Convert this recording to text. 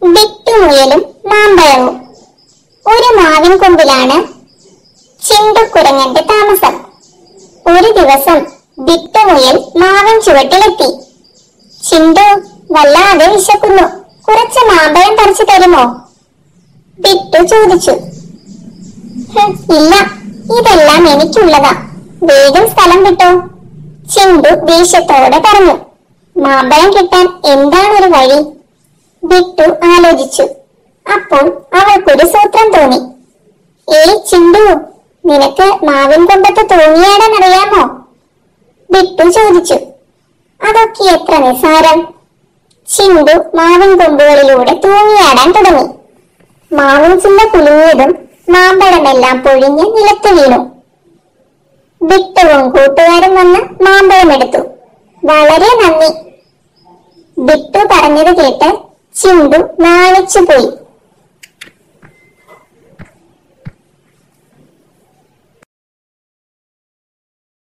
ബിട്ടുമുയലും മാമ്പഴവും ഒരു മാവിൻ കൊമ്പിലാണ് ചിണ്ടുക്കുരങ്ങന്റെ താമസം ഒരു ദിവസം ബിട്ടുമുയൽ മാവിൻ ചുവട്ടിലെത്തി ചിണ്ടു വല്ലാതെ വിശക്കുന്നു കുറച്ച് മാമ്പഴം പറിച്ചു തരുമോ ബിട്ടു ചോദിച്ചു "ഹും, ഇല്ല ഇതെല്ലാം എനിക്കുള്ളതാ വേഗം സ്ഥലം വിട്ടോ ചിണ്ടു ദേഷ്യത്തോടെ പറഞ്ഞു മാമ്പഴം കിട്ടാൻ എന്താണ് ഒരു വഴി ബിട്ടു ആലോചിച്ചു അപ്പോൾ അവൾക്കൊരു സൂത്രം തോന്നി ഏയ് ചിണ്ടു നിനക്ക് മാവിൻ കൊമ്പത്ത് തൂങ്ങിയാടാനറിയാമോ ബിട്ടു ചോദിച്ചു അതൊക്കെ എത്ര നിസാരം ചിണ്ടു മാവിൻ കൊമ്പുകളിലൂടെ തൂങ്ങിയാടാൻ തുടങ്ങി മാവിൻ ചില്ല കുലുങ്ങിയതും മാമ്പഴമെല്ലാം പൊഴിഞ്ഞ് നിലത്ത് വീണു ബിട്ടുവും കൂട്ടുകാരും വന്ന് മാമ്പഴം എടുത്തു വളരെ നന്ദി ബിട്ടു പറഞ്ഞത് കേട്ട് ചിണ്ടു നാണിച്ചു പോയി